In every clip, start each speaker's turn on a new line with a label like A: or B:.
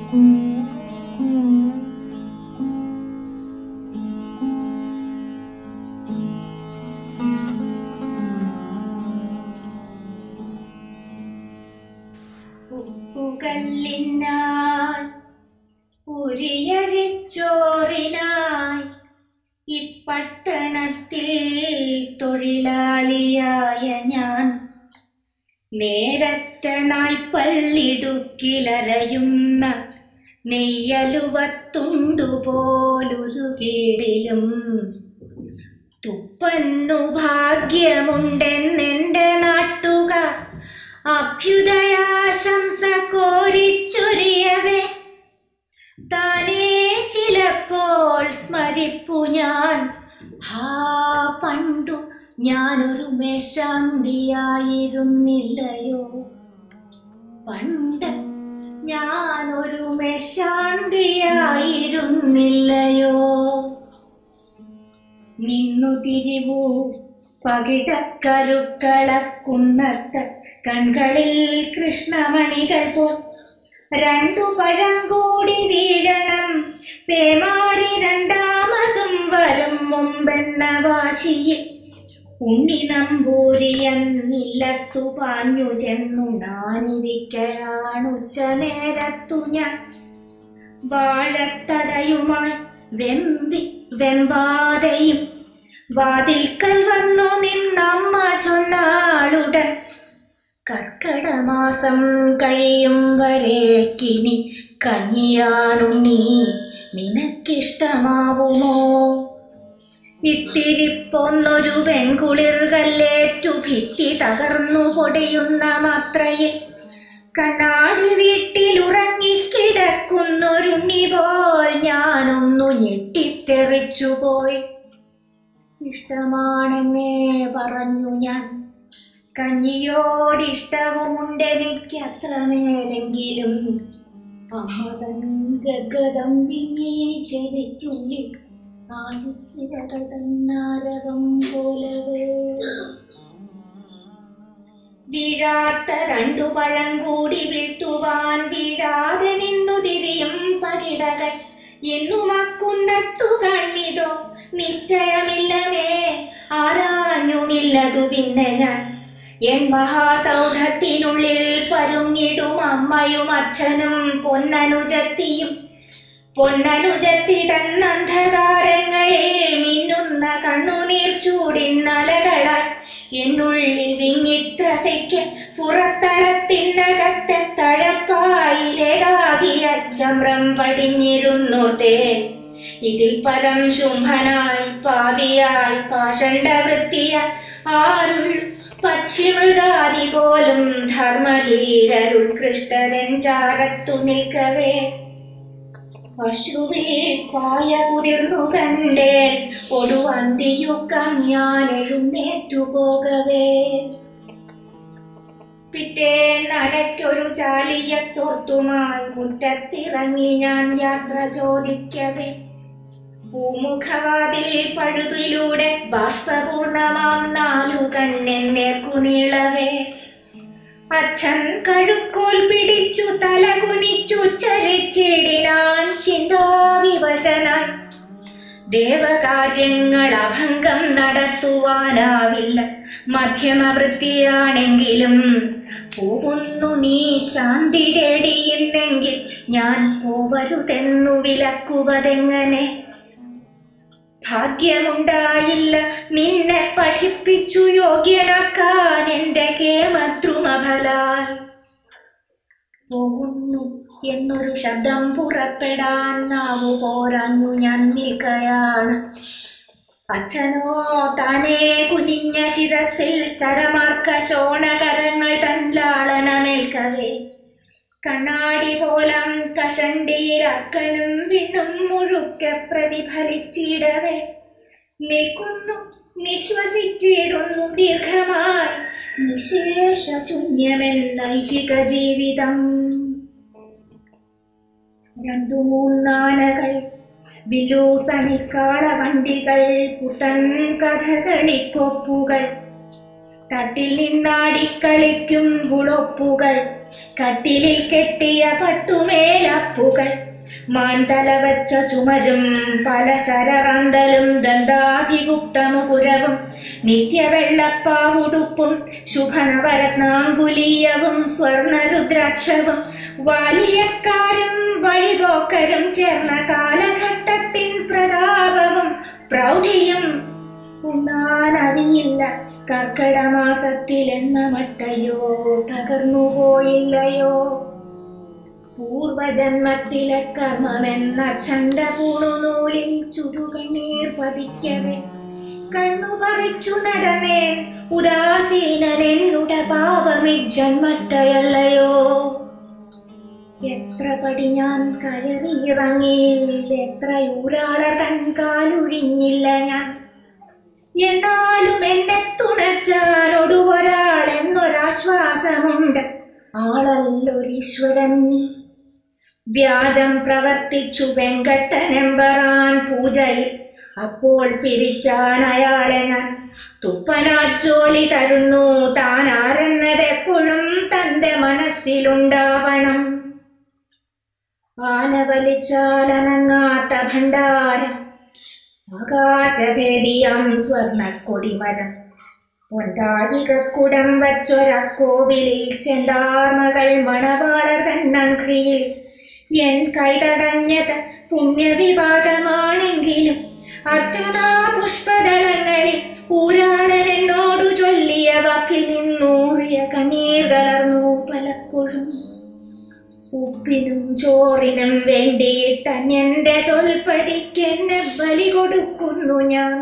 A: ഉപ്പുകല്ലിനാൽ ഉരിയഴിച്ചോറിനായി ഇപ്പട്ടണത്തിൽ തൊഴിലാളിയായ ഞാൻ നേരത്ത നായ്പല്ലിടുക്കിലരയുന്ന നെയ്യലുവത്തുണ്ടുപോലൊരു കീടിലും തുപ്പന്നു ഭാഗ്യമുണ്ടെന്നെൻ്റെ നാട്ടുകാർ അഭ്യുദയാശംസ കോരിച്ചൊരിയവേ താനേ ചിലപ്പോൾ സ്മരിപ്പു ഞാൻ ഹാ പണ്ടു ഞാനൊരു മേശാന്തിയായിരുന്നില്ലയോ പണ്ട് ഞാനൊരു മേശാന്തിയായിരുന്നില്ലയോ നിന്നു തിരിവൂ പകിടക്കരുക്കളക്കുന്നത്ത് കൺകളിൽ കൃഷ്ണമണികൾ പോൽ രണ്ടു പഴം കൂടി വീഴണം പേമാരി രണ്ടാമതും വരും മുമ്പെന്ന വാശിയിൽ ഉണ്ണി നമ്പൂരിയന്നില്ലത്തു പാഞ്ഞു ചെന്നു നാനിരിക്കലാണുച്ച നേരത്തു ഞാൻ വാഴത്തടയുമായി വെമ്പി വെമ്പാതെയും വാതിൽക്കൽ വന്നു നിന്നമ്മ ചൊന്നാളുടൻ കർക്കടമാസം കഴിയും വരേക്കിനി കഞ്ഞിയാണുണ്ണി നിനക്കിഷ്ടമാവുമോ ഇത്തിരി പൊന്നൊരു വെൺകുളിർ കല്ലേറ്റു ഭിത്തി തകർന്നു പൊടിയുന്ന മാത്രയിൽ കണ്ണാടി വീട്ടിലുറങ്ങിക്കിടക്കുന്നൊരുണ്ണി പോൽ ഞാനൊന്നു ഞെട്ടിത്തെറിച്ചുപോയി ഇഷ്ടമാണെന്നേ പറഞ്ഞു ഞാൻ കഞ്ഞിയോടിഷ്ടവുമുണ്ടെനിക്ക് അത്രമേലെങ്കിലും അമ്മതൻ ഗഗതം വിങ്ങി ചെവിക്കുള്ളിൽ ആണിത്തിരകൾ തന്നാരവം പോലവേ വീഴാത്ത രണ്ടു പഴം കൂടി വീഴ്ത്തുവാൻ വീഴാതെ നിന്നു തിരിയും പകിടകൾ എന്നുമക്കുന്നത്തു കണ്ണിതോ നിശ്ചയമില്ലവേ ആരാഞ്ഞുമില്ലതു പിന്നെ ഞാൻ എൻ മഹാസൗധത്തിനുള്ളിൽ പരുങ്ങിടും അമ്മയും അച്ഛനും പൊന്നനുജത്തിയും പൊന്നനുജത്തി തന്നന്ധകാരങ്ങളിൽ മിന്നുന്ന കണ്ണുനീർ ചൂടിന്നലകളാൽ എന്നുള്ളിൽ വിങ്ങിത്രസയ്ക്ക് പുറത്തളത്തിനകത്തെ തഴപ്പായിലേകാകിയ ചമ്രം പടിഞ്ഞിരുന്നു തേ ഇതിൽ പരം ശുംഭനായി പാവിയായി പാഷണ്ട വൃത്തിയ ആരുള്ളു പക്ഷി മൃഗാദി പോലും ധർമ്മധീരരുത്കൃഷ്ടരൻ ചാരത്തു നിൽക്കവേ അശ്രുവിൽ പായ ഉതിർന്നു കണ്ടേൻ ഒടുവന്തിയുക്കം ഞാൻ എഴുന്നേറ്റു പോകവേ പിറ്റേന്നരയ്ക്കൊരു ചാലിയത്തോർത്തുമായി മുറ്റത്തിറങ്ങി ഞാൻ യാത്ര ചോദിക്കവേ പൂമുഖവാതിൽ പഴുതിലൂടെ ബാഷ്പപൂർണമാം നാലു കണ്ണെൻ നേർക്കുനീളവേ അച്ഛൻ കഴുക്കോൽ പിടിച്ചു തല കുനിച്ചു ചരിച്ചിടിനാൻ ചിന്താവിവശനായി ദേവകാര്യങ്ങൾ അഭംഗം നടത്തുവാനാവില്ല മധ്യമവൃത്തിയാണെങ്കിലും പോവുന്നു നീ ശാന്തി തേടിയെന്നെങ്കിൽ ഞാൻ പോവരുതെന്നു വിലക്കുവതെങ്ങനെ ഭാഗ്യമുണ്ടായില്ല നിന്നെ പഠിപ്പിച്ചു യോഗ്യനാക്കാൻ എന്റെ കേമദ്രുമഫലാൽ പോകുന്നു എന്നൊരു ശബ്ദം പുറപ്പെടാൻ നാവു പോരാഞ്ഞു ഞാൻ നിൽക്കയാണ് അച്ഛനോ താനേ കുനിഞ്ഞ ശിരസിൽ ചരമാർക്ക ശോണകരങ്ങൾ തൻലാളനമേൽക്കവേ കണ്ണാടി പോലം കഷണ്ടിയിലക്കനും വിണ്ണും മുഴുക്കെ പ്രതിഫലിച്ചിടവേ നിൽക്കുന്നു നിശ്വസിച്ചിടുന്നു ദീർഘമായി നിശേഷ ശൂന്യമെന്നൈഹിക ജീവിതം രണ്ടു മൂന്നാനകൾ വിലൂസണിക്കാള വണ്ടികൾ പുത്തൻ കഥകളിക്കൊപ്പുകൾ തട്ടിൽ നിന്നാടിക്കളിക്കും ഗുളൊപ്പുകൾ കട്ടിലിൽ കെട്ടിയ പട്ടുമേലപ്പുകൾ മാൻതല വച്ച ചുമരും പല ശരറന്തലും ദന്താഭിഗുപ്തമുകുരവും നിത്യവെള്ളപ്പാവുടുപ്പും ശുഭനവരത്നാങ്കുലീയവും സ്വർണരുദ്രാക്ഷവും വാലിയക്കാരും വഴിപോക്കരും ചേർന്ന കാലഘട്ടത്തിൻ പ്രതാപവും പ്രൗഢിയും ഉണ്ണാനറിയില്ല കർക്കടമാസത്തിൽ എന്ന മട്ടയോ തകർന്നുപോയില്ലയോ പൂർവജന്മത്തിലെ കർമ്മമെന്ന ചണ്ട പൂണുനൂലിൽ ചുടുകണ്ണീർ പതിക്കവേ കണ്ണു പറിച്ചു നടമേ ഉദാസീനനെന്നുട പാപമി ജന്മത്തയല്ലയോ എത്ര പടി ഞാൻ കയറിയിറങ്ങി എത്ര ഊരാളർ തൻ കാലൊഴിഞ്ഞില്ല ഞാൻ എന്നാലും എന്നെ തുണച്ചാൽ ഒടുവൊരാൾ എന്നൊരാശ്വാസമുണ്ട് ആളല്ലൊരീശ്വരൻ വ്യാജം പ്രവർത്തിച്ചു വെങ്കട്ടനെമ്പറാൻ പൂജയിൽ അപ്പോൾ പിരിച്ചാൻ അയാളെ ഞാൻ തുപ്പനാച്ചോലി തരുന്നു താൻ ആരെന്നത് എപ്പോഴും തന്റെ മനസ്സിലുണ്ടാവണം ആന വലിച്ചാലനങ്ങാത്ത ഭണ്ഡാരം ആകാശഭേദിയാം സ്വർണ്ണ കൊടിമരം പൊന്താഴികക്കുടം വച്ചൊരക്കോവിലിൽ ചെന്താർമകൾ മണവാളർ തന്നങ്ക്രിയിൽ എൻ കൈതടഞ്ഞത് പുണ്യവിഭാഗമാണെങ്കിലും അർച്ചനാ പുഷ്പദളങ്ങളിൽ ഊരാളൻ എന്നോടു ചൊല്ലിയ വാക്കിൽ നിന്നൂറിയ കണ്ണീർ കലർന്നു പലപ്പോഴും ഉപ്പിനും ചോറിനും വേണ്ടിയിട്ട് അന്യന്റെ ചൊൽപ്പടിക്കെന്നെ ബലി കൊടുക്കുന്നു ഞാൻ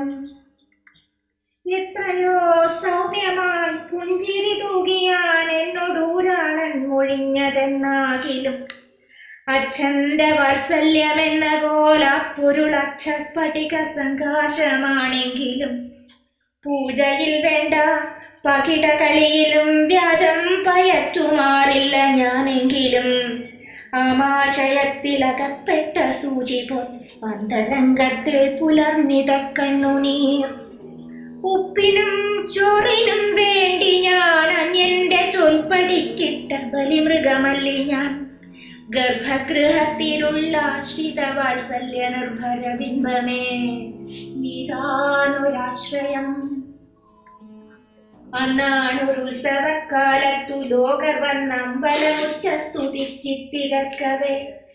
A: എത്രയോ സൗമ്യമായി പുഞ്ചിരി തൂകിയാണ് എന്നോട് ഊരാളൻ മൊഴിഞ്ഞതെന്നാകിലും അച്ഛന്റെ വാത്സല്യമെന്ന പോലെ പൊരുളച്ഛ സ്ഫടിക സംഘാഷമാണെങ്കിലും പൂജയിൽ വേണ്ട പകിടകളിയിലും വ്യാജം പയറ്റുമാറില്ല ഞാനെങ്കിലും ആമാശയത്തിലകപ്പെട്ട സൂചി പോൽ അന്തരംഗത്തിൽ പുലർന്നിത കണ്ണുനീർ ഉപ്പിനും ചോറിനും വേണ്ടി ഞാൻ അന്യന്റെ ചൊൽപ്പടിക്കിട്ട ബലിമൃഗമല്ലേ ഞാൻ ഗർഭഗൃഹത്തിലുള്ള ആശ്രിത വാത്സല്യ നിർഭര ബിംബമേ നീതാനൊരാശ്രയം അന്നാണൊരു ഉത്സവക്കാലത്തു ലോകർ വന്ന അമ്പലമുറ്റത്തു തിക്കിത്തിരക്കവേ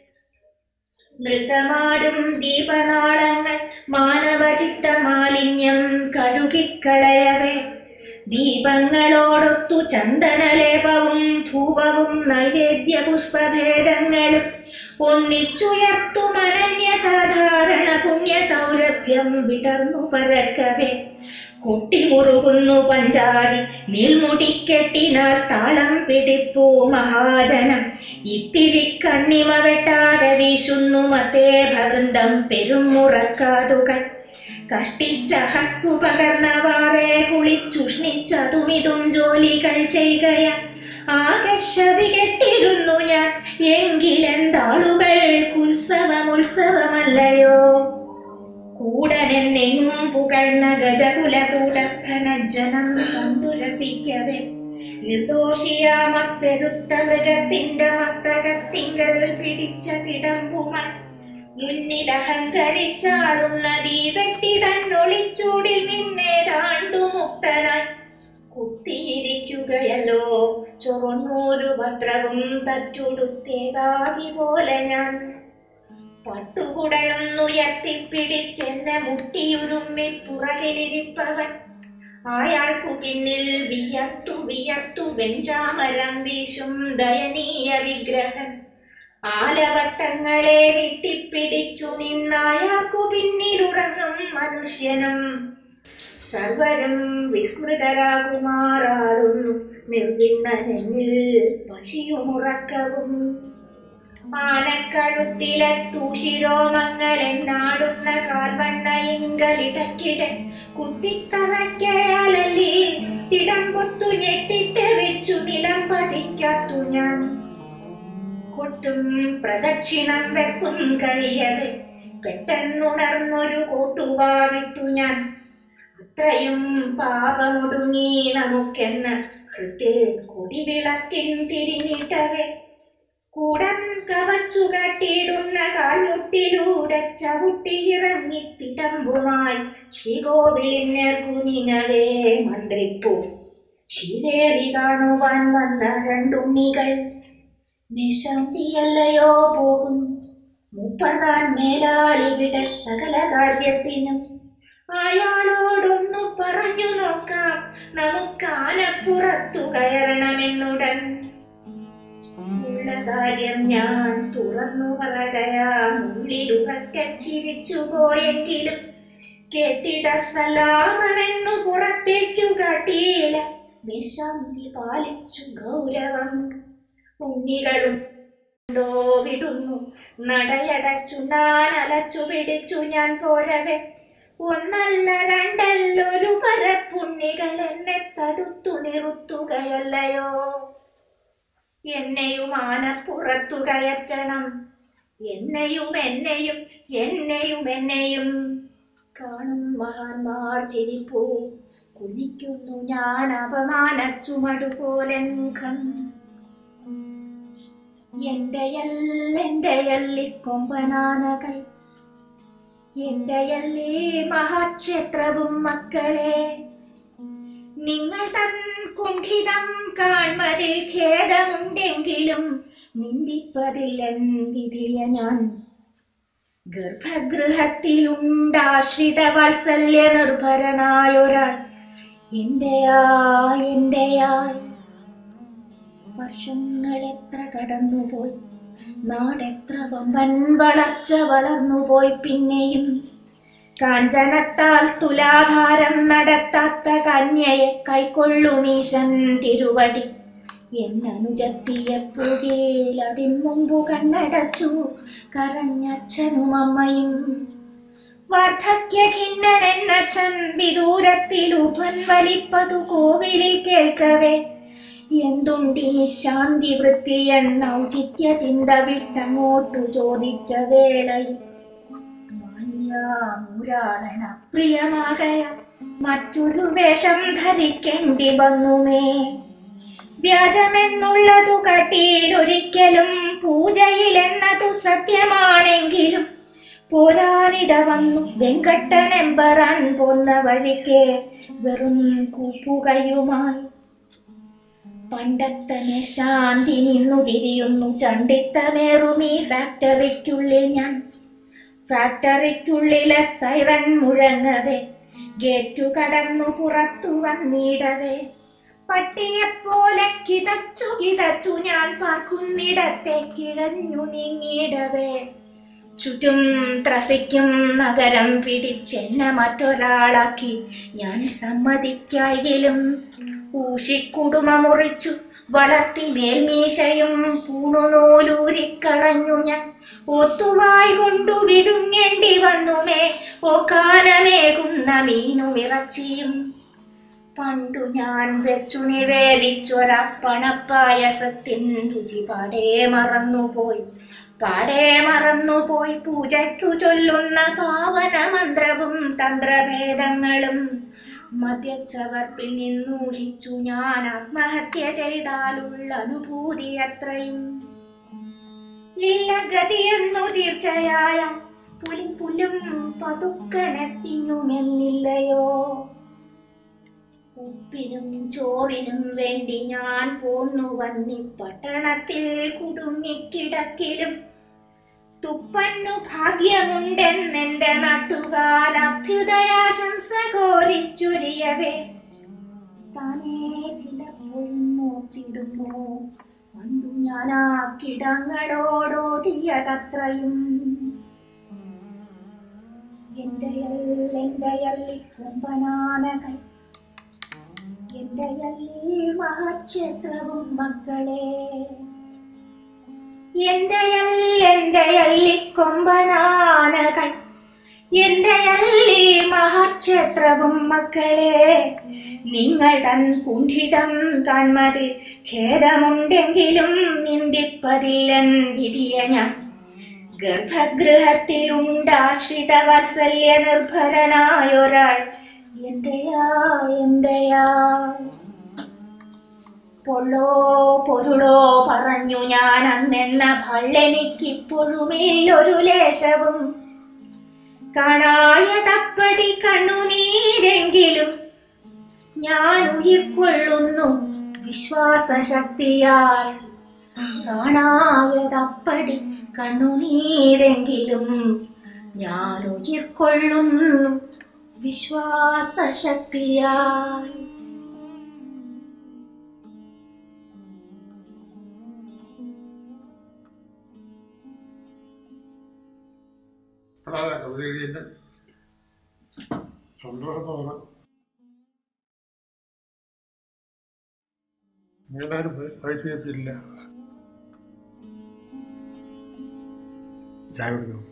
A: നൃത്തമാടും ദീപനാളങ്ങൾ മാനവചിത്ത മാലിന്യം കഴുകിക്കളയവേ ദീപങ്ങളോടൊത്തു ചന്ദനലേപവും ധൂപവും നൈവേദ്യ പുഷ്പഭേദങ്ങളും ഒന്നിച്ചുയർത്തു മനന്യ സാധാരണ പുണ്യ സൗരഭ്യം വിടർന്നു പരക്കവേ കൊട്ടിമുറുകുന്നു പഞ്ചാരി നീൽമുടിക്കെട്ടിനാൽ താളം പിടിപ്പൂ മഹാജനം ഇത്തിരി കണ്ണിമ വെട്ടാതെ വീശുന്നു മത്തേ ഭവൃന്ദം പെരുമുറക്കാതുകൾ കഷ്ടിച്ച ഹസ്സു പകർന്നവാറെ കുളിച്ചുഷ്ണിച്ചതുമിതും ജോലികൾ ചെയ്യുകയ ആകശവി കെട്ടിരുന്നു ഞാൻ എങ്കിലെന്താളുകൾക്ക് ഉത്സവം ഉത്സവമല്ലയോ കൂടനെന്നെങ്ങും പുകഴ്ന്ന ഗജകുലകൂടസ്ഥന ജനം കണ്ടു രസിക്കവേ നിർദോഷിയാമ പെരുത്ത മൃഗത്തിന്റെ മസ്തകത്തിങ്കൽ പിടിച്ച തിടമ്പുമൻ മുന്നിൽ അഹങ്കരിച്ചാടുന്ന ദീപെട്ടി തന്നൊളിച്ചൂടിൽ നിന്നേതാണ്ടു മുക്തനായി കുത്തിയിരിക്കുകയല്ലോ ചുവന്നൂരു വസ്ത്രവും തച്ചുടുത്തേതാകി പോലെ ഞാൻ പട്ടുകുടയൊന്നുയർത്തിപ്പിടിച്ചെന്നെ മുട്ടിയുരുമ്മി പുറകിലിരിപ്പവൻ അയാൾക്കു പിന്നിൽ വിയർത്തു വിയർത്തു വെഞ്ചാമരം വീശും ദയനീയ വിഗ്രഹം ആലവട്ടങ്ങളെ വിട്ടിപ്പിടിച്ചു നിന്നയാൾക്കു പിന്നിലുറങ്ങും മനുഷ്യനും സർവരും വിസ്മൃതരാകുമാറാടുന്നു നിർവിണ്ണനെന്നിൽ പശിയുമുറക്കവും ആനക്കഴുത്തിലെ തൂശിരോമങ്ങൾ എന്നാടുന്ന കാൽവണ്ണയിങ്കലിടക്കിടെ കുത്തിത്തറയ്ക്കയാലല്ലേ തിടമ്പൊത്തു ഞെട്ടിത്തെറിച്ചു നിലം പതിക്കത്തു ഞാൻ കൊട്ടും പ്രദക്ഷിണം വെപ്പും കഴിയവേ പെട്ടെന്നുണർന്നൊരു കോട്ടുവാവിട്ടു ഞാൻ ഇത്രയും പാപമൊടുങ്ങി നമുക്കെന്ന് ഹൃത്തിൽ കൊടിവിളക്കിൻ തിരിഞ്ഞിട്ടവേ കൂടം കവച്ചു കട്ടിടുന്ന കാൽമുട്ടിലൂടെ ചവിട്ടിയിറങ്ങി തിടമ്പുമായി ശ്രീകോവിലിനേർക്കു നീങ്ങവേ മന്ത്രിപ്പൂ ശിവേറി കാണുവാൻ വന്ന രണ്ടുണ്ണികൾ നിശാന്തിയല്ലയോ പോകുന്നു മൂപ്പർതാൻ മേലാളിവിടെ സകല കാര്യത്തിനും അയാളോടൊന്നു പറഞ്ഞു നോക്കാം നമുക്ക് ആനപ്പുറത്തു കയറണമെന്നുടൻ ഉള്ള കാര്യം ഞാൻ തുറന്നു പറയുകയാണ് ഉള്ളിലുറക്കെ ചിരിച്ചു പോയെങ്കിലും കെട്ടിട സലാമമെന്നു പുറത്തേക്കു കാട്ടിയില്ല വിശാന്തി പാലിച്ചു ഗൗരവം ഉണ്ണികളും ോ വിടുന്നു നടയടച്ചു ഞാൻ അലച്ചു പിടിച്ചു ഞാൻ പോരവെ ഒന്നല്ല രണ്ടല്ലൊരു പരപ്പുണ്ണികൾ എന്നെ തടുത്തു നിറുത്തുകയല്ലയോ എന്നെയും ആനപ്പുറത്തു കയറ്റണം എന്നെയും എന്നെയും എന്നെയും എന്നെയും കാണും മഹാന്മാർ ചിരിപ്പൂ കുനിക്കുന്നു ഞാൻ അപമാന ചുമടുപോലെ മുഖം എന്റെയല്ലെന്റെയല്ലി കൊമ്പനാനകൾ എന്റെയല്ലി മഹാക്ഷേത്രവും മക്കളെ നിങ്ങൾ തൻ കുണ്ഠിതം കാൺമതിൽ ഖേദമുണ്ടെങ്കിലും നിന്ദിപ്പതില്ലെൻ വിധിയ ഞാൻ ഗർഭഗൃഹത്തിലുണ്ടാശ്രിത വാത്സല്യ നിർഭരനായൊരാൾ എന്റെയായി എന്റെയായി വർഷങ്ങൾ എത്ര കടന്നുപോയി നാടെത്ര വമ്പൻ വളർച്ച വളർന്നുപോയി പിന്നെയും കാഞ്ചനത്താൽ തുലാഭാരം നടത്താത്ത കന്യയെ കൈക്കൊള്ളുമീശൻ തിരുവടി എന്നനുജത്തിയ പുകയിൽ അതിൻ മുമ്പു കണ്ണടച്ചു കരഞ്ഞച്ഛനും അമ്മയും വാർദ്ധക്യഖിന്നനെന്നച്ഛൻ വിദൂരത്തിൽ ഉധ്വൻ വലിപ്പതു കോവിലിൽ കേൾക്കവേ എന്തുണ്ടി ശാന്തി വൃത്തി എന്ന ഔചിത്യ ചിന്ത വിട്ടങ്ങോട്ടു ചോദിച്ച വേളയിൽ മാന്യാമൂരാളന പ്രിയമാകയ മറ്റൊരു വേഷം ധരിക്കേണ്ടി വന്നുമേ വ്യാജമെന്നുള്ളതു കാട്ടിയിലൊരിക്കലും പൂജയിലെന്നതു സത്യമാണെങ്കിലും പോരാനിട വന്നു വെങ്കട്ടനെമ്പറാൻ പോന്ന വഴിക്ക് വെറും കൂപ്പുകയുമായി പണ്ടത്തനെ ശാന്തി നിന്നു തിരിയുന്നു ചണ്ടിത്തമേറുമീ ഫാക്ടറിക്കുള്ളിൽ ഞാൻ ഫാക്ടറിക്കുള്ളിലെ സൈറൺ മുഴങ്ങവേ ഗേറ്റു കടന്നു പുറത്തു വന്നിടവേ പട്ടിയെപ്പോലെ കിതച്ചു കിതച്ചു ഞാൻ പാർക്കുന്നിടത്തെ കിഴഞ്ഞു നീങ്ങിയിടവേ ചുറ്റും ത്രസിക്കും നഗരം പിടിച്ചെന്നെ മറ്റൊരാളാക്കി ഞാൻ സമ്മതിക്കായെങ്കിലും ഊശിക്കുടുമ മുറിച്ചു വളർത്തി മേൽമീശയും പൂണുനൂലൂരിക്കളഞ്ഞു ഞാൻ ഒത്തുവായി കൊണ്ടു വിഴുങ്ങേണ്ടി വന്നുമേ ഓക്കാനമേകുന്ന മീനും ഇറച്ചിയും പണ്ടു ഞാൻ വെച്ചു നിവേദിച്ചൊരപ്പണപ്പായസത്തിൻ രുചി പാടേ മറന്നുപോയി പാടേ മറന്നുപോയി പൂജയ്ക്കു ചൊല്ലുന്ന പാവന മന്ത്രവും തന്ത്രഭേദങ്ങളും മദ്യച്ചവർപ്പിൽ നിന്നൂഹിച്ചു ഞാൻ ആത്മഹത്യ ചെയ്താലുള്ള അനുഭൂതി അത്രയും ഇല്ല ഗതിയെന്നു തീർച്ചയായ പുലി പുല്ലും പതുക്കനെ തിന്നുമെന്നില്ലയോ ഉപ്പിനും ചോറിനും വേണ്ടി ഞാൻ പോന്നു വന്നി പട്ടണത്തിൽ കുടുങ്ങിക്കിടക്കിലും തുപ്പന്നു ഭാഗ്യമുണ്ടെന്നെന്റെ നാട്ടുകാർ അഭ്യുദയാശംസ കോരിച്ചൊരിയവേ താനേ ചിലപ്പോഴും നോക്കിടുന്നു പണ്ടു ഞാൻ ആ കിടങ്ങളോടോതിയതത്രയും എന്റെയല്ലെന്റെയല്ലി കൊമ്പനാനകൾ എന്റെയല്ലി മഹാക്ഷേത്രവും മക്കളെ എന്റെയല്ലെന്റെയല്ലി കൊമ്പനാനകൾ എന്റെയല്ലി മഹാക്ഷേത്രവും മക്കളെ നിങ്ങൾ തൻ കുണ്ഠിതം കാൺമതിൽ ഖേദമുണ്ടെങ്കിലും നിന്ദിപ്പതില്ലൻ വിധിയ ഞാൻ ഗർഭഗൃഹത്തിലുണ്ടാശ്രിത വാത്സല്യ നിർഭരനായൊരാൾ എന്റെയാ എന്റെയാ പൊള്ളോ പൊരുളോ പറഞ്ഞു ഞാൻ അന്നെണ്ണ ഭള്ളെനിക്കിപ്പോഴുമില്ലൊരു ലേശവും കാണായതപ്പടി കണ്ണുനീരെങ്കിലും ഞാൻ ഉയിർക്കൊള്ളുന്നു വിശ്വാസശക്തിയാൽ കാണായതപ്പടി കണ്ണുനീരെങ്കിലും ഞാൻ ഉയിർക്കൊള്ളുന്നു വിശ്വാസശക്തിയാൽ
B: അതാണ് കവിത എഴുതിയതിൻ്റെ സന്തോഷം തോന്നണം ഇങ്ങനെ ആരും വായിച്ചില്ല ചായ കുടിക്കണം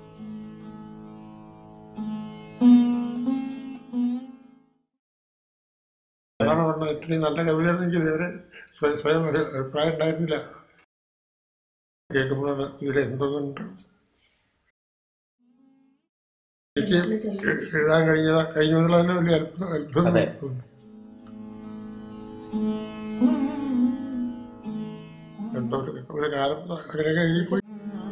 B: അതാണ് പറഞ്ഞത് ഇത്രയും നല്ല കവിതയാണെങ്കിൽ ഇതുവരെ സ്വയം സ്വയം ഒരു അഭിപ്രായം ഉണ്ടായിരുന്നില്ല കേൾക്കുമ്പോഴാണ് ഇതിൽ എന്തൊന്നുണ്ട് എനിക്ക് എ- എഴുതാൻ കഴിഞ്ഞതാ കഴിഞ്ഞു എന്നുള്ളതിന് വലിയ അത്ഭുതം അത്ഭുതം
C: അതെ.
B: തോന്നി. എന്തോ ഒരു ഒരു കാലം അങ്ങനെയൊക്കെ ഈ പോയി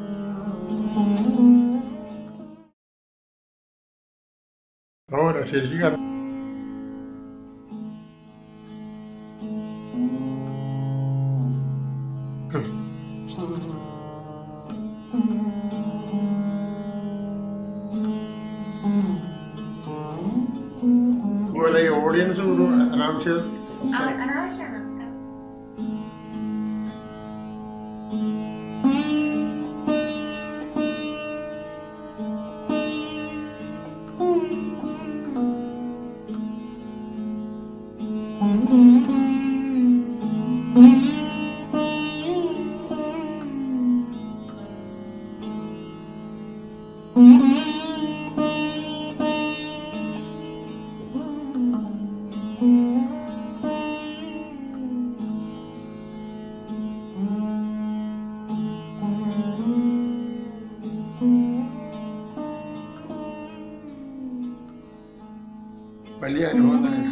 B: ഓ ശരിക്കും കാരണം അതുപോലെ ഈ ഓഡിയൻസ് ഒരു അനാവശ്യ
A: അനാവശ്യമാണ്
B: വലിയ അനുഭവം തന്നെ